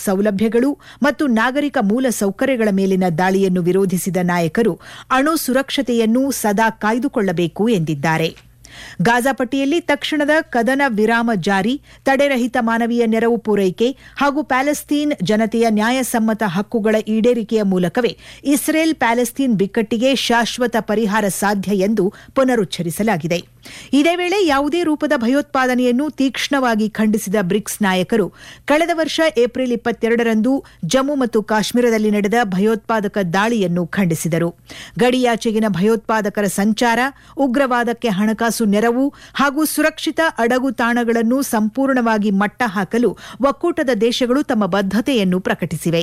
ಸೌಲಭ್ಯಗಳು ಮತ್ತು ನಾಗರಿಕ ಮೂಲ ಸೌಕರ್ಯಗಳ ಮೇಲಿನ ದಾಳಿಯನ್ನು ವಿರೋಧಿಸಿದ ನಾಯಕರು ಅಣು ಸುರಕ್ಷತೆಯನ್ನು ಸದಾ ಕಾಯ್ದುಕೊಳ್ಳಬೇಕು ಎಂದಿದ್ದಾರೆ ಗಾಜಾ ಪಟ್ಟಿಯಲ್ಲಿ ತಕ್ಷಣದ ಕದನ ವಿರಾಮ ಜಾರಿ ತಡೆರಹಿತ ಮಾನವೀಯ ನೆರವು ಪೂರೈಕೆ ಹಾಗೂ ಪ್ಯಾಲೆಸ್ತೀನ್ ಜನತೆಯ ನ್ಯಾಯಸಮ್ಮತ ಹಕ್ಕುಗಳ ಈಡೇರಿಕೆಯ ಮೂಲಕವೇ ಇಸ್ರೇಲ್ ಪ್ಯಾಲೆಸ್ತೀನ್ ಬಿಕ್ಕಟ್ಟಿಗೆ ಶಾಶ್ವತ ಪರಿಹಾರ ಸಾಧ್ಯ ಎಂದು ಪುನರುಚ್ಚರಿಸಲಾಗಿದೆ ಇದೇ ವೇಳೆ ಯಾವುದೇ ರೂಪದ ಭಯೋತ್ಪಾದನೆಯನ್ನು ತೀಕ್ಷ್ಣವಾಗಿ ಖಂಡಿಸಿದ ಬ್ರಿಕ್ಸ್ ನಾಯಕರು ಕಳೆದ ವರ್ಷ ಏಪ್ರಿಲ್ ಇಪ್ಪತ್ತೆರಡರಂದು ಜಮ್ಮು ಮತ್ತು ಕಾಶ್ಮೀರದಲ್ಲಿ ನಡೆದ ಭಯೋತ್ಪಾದಕ ದಾಳಿಯನ್ನು ಖಂಡಿಸಿದರು ಗಡಿಯಾಚೆಗಿನ ಭಯೋತ್ಪಾದಕರ ಸಂಚಾರ ಉಗ್ರವಾದಕ್ಕೆ ಹಣಕಾಸು ನೆರವು ಹಾಗೂ ಸುರಕ್ಷಿತ ಅಡಗು ತಾಣಗಳನ್ನು ಸಂಪೂರ್ಣವಾಗಿ ಮಟ್ಟ ಹಾಕಲು ಒಕ್ಕೂಟದ ದೇಶಗಳು ತಮ್ಮ ಬದ್ಧತೆಯನ್ನು ಪ್ರಕಟಿಸಿವೆ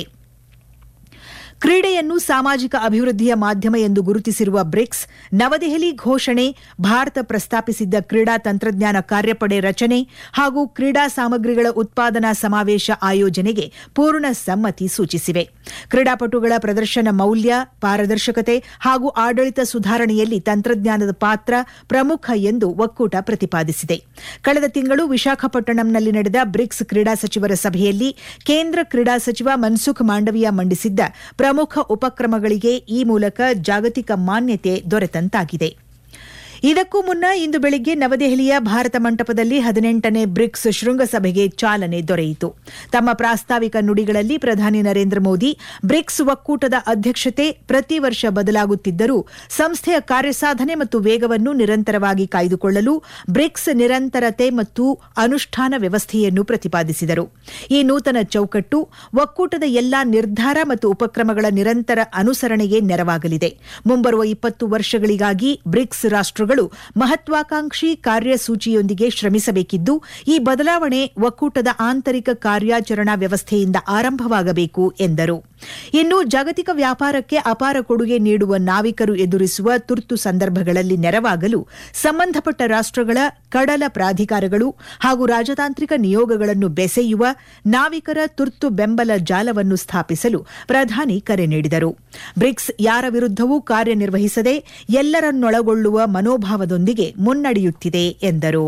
ಕ್ರೀಡೆಯನ್ನು ಸಾಮಾಜಿಕ ಅಭಿವೃದ್ಧಿಯ ಮಾಧ್ಯಮ ಎಂದು ಗುರುತಿಸಿರುವ ಬ್ರಿಕ್ಸ್ ನವದೆಹಲಿ ಘೋಷಣೆ ಭಾರತ ಪ್ರಸ್ತಾಪಿಸಿದ್ದ ಕ್ರೀಡಾ ತಂತ್ರಜ್ಞಾನ ಕಾರ್ಯಪಡೆ ರಚನೆ ಹಾಗೂ ಕ್ರೀಡಾ ಸಾಮಗ್ರಿಗಳ ಉತ್ಪಾದನಾ ಸಮಾವೇಶ ಆಯೋಜನೆಗೆ ಪೂರ್ಣ ಸಮ್ಮತಿ ಸೂಚಿಸಿವೆ ಕ್ರೀಡಾಪಟುಗಳ ಪ್ರದರ್ಶನ ಮೌಲ್ಯ ಪಾರದರ್ಶಕತೆ ಹಾಗೂ ಆಡಳಿತ ಸುಧಾರಣೆಯಲ್ಲಿ ತಂತ್ರಜ್ಞಾನದ ಪಾತ್ರ ಪ್ರಮುಖ ಎಂದು ಒಕ್ಕೂಟ ಪ್ರತಿಪಾದಿಸಿದೆ ಕಳೆದ ತಿಂಗಳು ವಿಶಾಖಪಟ್ಟಣಂನಲ್ಲಿ ನಡೆದ ಬ್ರಿಕ್ಸ್ ಕ್ರೀಡಾ ಸಚಿವರ ಸಭೆಯಲ್ಲಿ ಕೇಂದ್ರ ಕ್ರೀಡಾ ಸಚಿವ ಮನ್ಸುಖ್ ಮಾಂಡವಿಯಾ ಮಂಡಿಸಿದ್ದ ಪ್ರಮುಖ ಉಪಕ್ರಮಗಳಿಗೆ ಈ ಮೂಲಕ ಜಾಗತಿಕ ಮಾನ್ಯತೆ ದೊರೆತಂತಾಗಿದೆ ಇದಕ್ಕೂ ಮುನ್ನ ಇಂದು ಬೆಳಿಗ್ಗೆ ನವದೆಹಲಿಯ ಭಾರತ ಮಂಟಪದಲ್ಲಿ ಹದಿನೆಂಟನೇ ಬ್ರಿಕ್ಸ್ ಶೃಂಗಸಭೆಗೆ ಚಾಲನೆ ದೊರೆಯಿತು ತಮ್ಮ ಪ್ರಾಸ್ತಾವಿಕ ನುಡಿಗಳಲ್ಲಿ ಪ್ರಧಾನಿ ನರೇಂದ್ರ ಮೋದಿ ಬ್ರಿಕ್ಸ್ ಒಕ್ಕೂಟದ ಅಧ್ಯಕ್ಷತೆ ಪ್ರತಿ ವರ್ಷ ಬದಲಾಗುತ್ತಿದ್ದರೂ ಸಂಸ್ಥೆಯ ಕಾರ್ಯಸಾಧನೆ ಮತ್ತು ವೇಗವನ್ನು ನಿರಂತರವಾಗಿ ಕಾಯ್ದುಕೊಳ್ಳಲು ಬ್ರಿಕ್ಸ್ ನಿರಂತರತೆ ಮತ್ತು ಅನುಷ್ಠಾನ ವ್ಯವಸ್ಥೆಯನ್ನು ಪ್ರತಿಪಾದಿಸಿದರು ಈ ನೂತನ ಚೌಕಟ್ಟು ಒಕ್ಕೂಟದ ಎಲ್ಲಾ ನಿರ್ಧಾರ ಮತ್ತು ಉಪಕ್ರಮಗಳ ನಿರಂತರ ಅನುಸರಣೆಗೆ ನೆರವಾಗಲಿದೆ ಮುಂಬರುವ ಇಪ್ಪತ್ತು ವರ್ಷಗಳಿಗಾಗಿ ಬ್ರಿಕ್ಸ್ ರಾಷ್ಟ್ರಗಳು ಮಹತ್ವಾಕಾಂಕ್ಷಿ ಕಾರ್ಯಸೂಚಿಯೊಂದಿಗೆ ಶ್ರಮಿಸಬೇಕಿದ್ದು ಈ ಬದಲಾವಣೆ ಒಕ್ಕೂಟದ ಆಂತರಿಕ ಕಾರ್ಯಾಚರಣಾ ವ್ಯವಸ್ಥೆಯಿಂದ ಆರಂಭವಾಗಬೇಕು ಎಂದರು ಇನ್ನು ಜಾಗತಿಕ ವ್ಯಾಪಾರಕ್ಕೆ ಅಪಾರ ಕೊಡುಗೆ ನೀಡುವ ನಾವಿಕರು ಎದುರಿಸುವ ತುರ್ತು ಸಂದರ್ಭಗಳಲ್ಲಿ ನೆರವಾಗಲು ಸಂಬಂಧಪಟ್ಟ ರಾಷ್ಟ್ರಗಳ ಕಡಲ ಪ್ರಾಧಿಕಾರಗಳು ಹಾಗೂ ರಾಜತಾಂತ್ರಿಕ ನಿಯೋಗಗಳನ್ನು ಬೆಸೆಯುವ ನಾವಿಕರ ತುರ್ತು ಬೆಂಬಲ ಜಾಲವನ್ನು ಸ್ಥಾಪಿಸಲು ಪ್ರಧಾನಿ ಕರೆ ನೀಡಿದರು ಬ್ರಿಕ್ಸ್ ಯಾರ ವಿರುದ್ದವೂ ಕಾರ್ಯನಿರ್ವಹಿಸದೆ ಎಲ್ಲರನ್ನೊಳಗೊಳ್ಳುವ ಮನೋಭಾವದೊಂದಿಗೆ ಮುನ್ನಡೆಯುತ್ತಿದೆ ಎಂದರು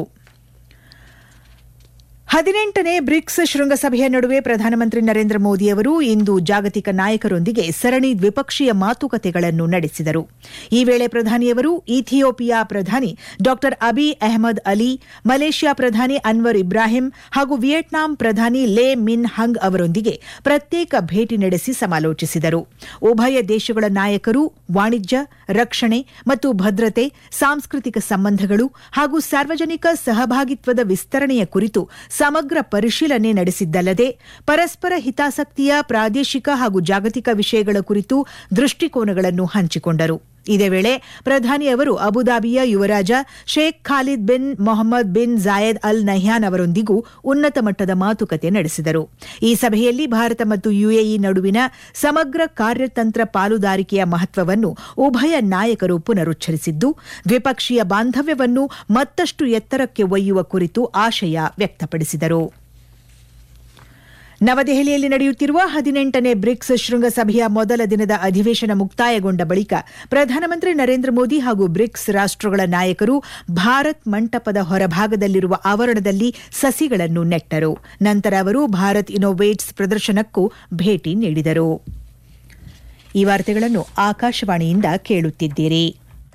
ಹದಿನೆಂಟನೇ ಬ್ರಿಕ್ಸ್ ಶೃಂಗಸಭೆಯ ನಡುವೆ ಪ್ರಧಾನಮಂತ್ರಿ ನರೇಂದ್ರ ಮೋದಿ ಅವರು ಇಂದು ಜಾಗತಿಕ ನಾಯಕರೊಂದಿಗೆ ಸರಣಿ ದ್ವಿಪಕ್ಷೀಯ ಮಾತುಕತೆಗಳನ್ನು ನಡೆಸಿದರು ಈ ವೇಳೆ ಪ್ರಧಾನಿಯವರು ಇಥಿಯೋಪಿಯಾ ಪ್ರಧಾನಿ ಡಾ ಅಬಿ ಅಹಮದ್ ಅಲಿ ಮಲೇಷ್ಯಾ ಪ್ರಧಾನಿ ಅನ್ವರ್ ಇಬ್ರಾಹಿಂ ಹಾಗೂ ವಿಯೆಟ್ನಾಂ ಪ್ರಧಾನಿ ಲೇ ಮಿನ್ ಹಂಗ್ ಅವರೊಂದಿಗೆ ಪ್ರತ್ಯೇಕ ಭೇಟಿ ನಡೆಸಿ ಸಮಾಲೋಚಿಸಿದರು ಉಭಯ ದೇಶಗಳ ನಾಯಕರು ವಾಣಿಜ್ಯ ರಕ್ಷಣೆ ಮತ್ತು ಭದ್ರತೆ ಸಾಂಸ್ಕೃತಿಕ ಸಂಬಂಧಗಳು ಹಾಗೂ ಸಾರ್ವಜನಿಕ ಸಹಭಾಗಿತ್ವದ ವಿಸ್ತರಣೆಯ ಕುರಿತು ಸಮಗ್ರ ಪರಿಶೀಲನೆ ನಡೆಸಿದ್ದಲ್ಲದೆ ಪರಸ್ಪರ ಹಿತಾಸಕ್ತಿಯ ಪ್ರಾದೇಶಿಕ ಹಾಗೂ ಜಾಗತಿಕ ವಿಷಯಗಳ ಕುರಿತು ದೃಷ್ಟಿಕೋನಗಳನ್ನು ಹಂಚಿಕೊಂಡರು ಇದೇ ವೇಳೆ ಪ್ರಧಾನಿ ಅವರು ಅಬುದಾಬಿಯ ಯುವರಾಜ Sheikh Khalid bin Mohammed bin Zayed Al Nahyan ಅವರೊಂದಿಗೂ ಉನ್ನತ ಮಟ್ಟದ ಮಾತುಕತೆ ನಡೆಸಿದರು ಈ ಸಭೆಯಲ್ಲಿ ಭಾರತ ಮತ್ತು ಯುಎಇ ನಡುವಿನ ಸಮಗ್ರ ಕಾರ್ಯತಂತ್ರ ಪಾಲುದಾರಿಕೆಯ ಮಹತ್ವವನ್ನು ಉಭಯ ನಾಯಕರು ಪುನರುಚ್ಚರಿಸಿದ್ದು ದ್ವಿಪಕ್ಷೀಯ ಬಾಂಧವ್ಯವನ್ನು ಮತ್ತಷ್ಟು ಎತ್ತರಕ್ಕೆ ಒಯ್ಯುವ ಕುರಿತು ಆಶಯ ವ್ಯಕ್ತಪಡಿಸಿದರು ನವದೆಹಲಿಯಲ್ಲಿ ನಡೆಯುತ್ತಿರುವ ಹದಿನೆಂಟನೇ ಬ್ರಿಕ್ಸ್ ಶೃಂಗಸಭೆಯ ಮೊದಲ ದಿನದ ಅಧಿವೇಶನ ಮುಕ್ತಾಯಗೊಂಡ ಬಳಿಕ ಪ್ರಧಾನಮಂತ್ರಿ ನರೇಂದ್ರ ಮೋದಿ ಹಾಗೂ ಬ್ರಿಕ್ಸ್ ರಾಷ್ಟ್ರಗಳ ನಾಯಕರು ಭಾರತ್ ಮಂಟಪದ ಹೊರಭಾಗದಲ್ಲಿರುವ ಆವರಣದಲ್ಲಿ ಸಸಿಗಳನ್ನು ನೆಟ್ಟರು ನಂತರ ಅವರು ಭಾರತ್ ಇನೋವೇಟ್ಸ್ ಪ್ರದರ್ಶನಕ್ಕೂ ಭೇಟಿ ನೀಡಿದರು ಈ ವಾರ್ತೆಗಳನ್ನು ಆಕಾಶವಾಣಿಯಿಂದ ಕೇಳುತ್ತಿದ್ದೀರಿ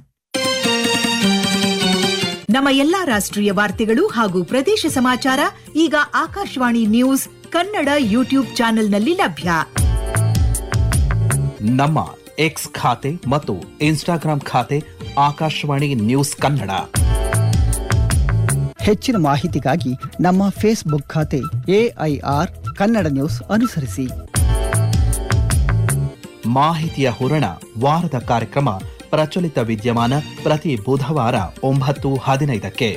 ನಮ್ಮ ಎಲ್ಲಾ ರಾಷ್ಟ್ರೀಯ ವಾರ್ತೆಗಳು ಹಾಗೂ ಪ್ರದೇಶ ಸಮಾಚಾರ ಈಗ ಆಕಾಶವಾಣಿ ನ್ಯೂಸ್ ಕನ್ನಡ ಯೂಟ್ಯೂಬ್ ಚಾನೆಲ್ನಲ್ಲಿ ಲಭ್ಯ ನಮ್ಮ ಎಕ್ಸ್ ಖಾತೆ ಮತ್ತು ಇನ್ಸ್ಟಾಗ್ರಾಂ ಖಾತೆ ಆಕಾಶವಾಣಿ ನ್ಯೂಸ್ ಕನ್ನಡ ಹೆಚ್ಚಿನ ಮಾಹಿತಿಗಾಗಿ ನಮ್ಮ ಫೇಸ್ಬುಕ್ ಖಾತೆ ಎಐಆರ್ ಕನ್ನಡ ನ್ಯೂಸ್ ಅನುಸರಿಸಿ ಮಾಹಿತಿಯ ಹೂರಣ ವಾರದ ಕಾರ್ಯಕ್ರಮ ಪ್ರಚಲಿತ ವಿದ್ಯಮಾನ ಪ್ರತಿ ಬುಧವಾರ ಒಂಬತ್ತು ಹದಿನೈದಕ್ಕೆ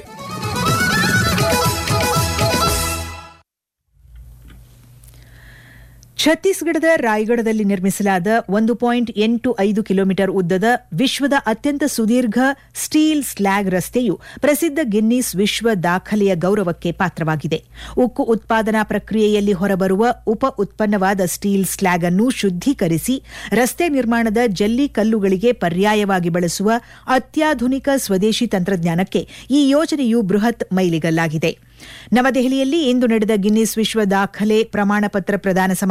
ಛತ್ತೀಸ್ಗಢದ ರಾಯ್ಗಢದಲ್ಲಿ ನಿರ್ಮಿಸಲಾದ ಒಂದು ಪಾಯಿಂಟ್ ಎಂಟು ಐದು ಕಿಲೋಮೀಟರ್ ಉದ್ದದ ವಿಶ್ವದ ಅತ್ಯಂತ ಸುದೀರ್ಘ ಸ್ಟೀಲ್ ಸ್ಲ್ಯಾಗ್ ರಸ್ತೆಯು ಪ್ರಸಿದ್ಧ ಗಿನ್ನಿಸ್ ವಿಶ್ವ ದಾಖಲೆಯ ಗೌರವಕ್ಕೆ ಪಾತ್ರವಾಗಿದೆ ಉಕ್ಕು ಉತ್ಪಾದನಾ ಪ್ರಕ್ರಿಯೆಯಲ್ಲಿ ಹೊರಬರುವ ಉಪ ಉತ್ಪನ್ನವಾದ ಸ್ಟೀಲ್ ಸ್ಲ್ಯಾಗ್ ಅನ್ನು ಶುದ್ದೀಕರಿಸಿ ರಸ್ತೆ ನಿರ್ಮಾಣದ ಜಲ್ಲಿ ಕಲ್ಲುಗಳಿಗೆ ಪರ್ಯಾಯವಾಗಿ ಬಳಸುವ ಅತ್ಯಾಧುನಿಕ ಸ್ವದೇಶಿ ತಂತ್ರಜ್ಞಾನಕ್ಕೆ ಈ ಯೋಜನೆಯು ಬೃಹತ್ ಮೈಲಿಗಲ್ಲಾಗಿದೆ ನವದೆಹಲಿಯಲ್ಲಿ ಇಂದು ನಡೆದ ಗಿನ್ನಿಸ್ ವಿಶ್ವ ದಾಖಲೆ ಪ್ರಮಾಣಪತ್ರ ಪ್ರದಾನ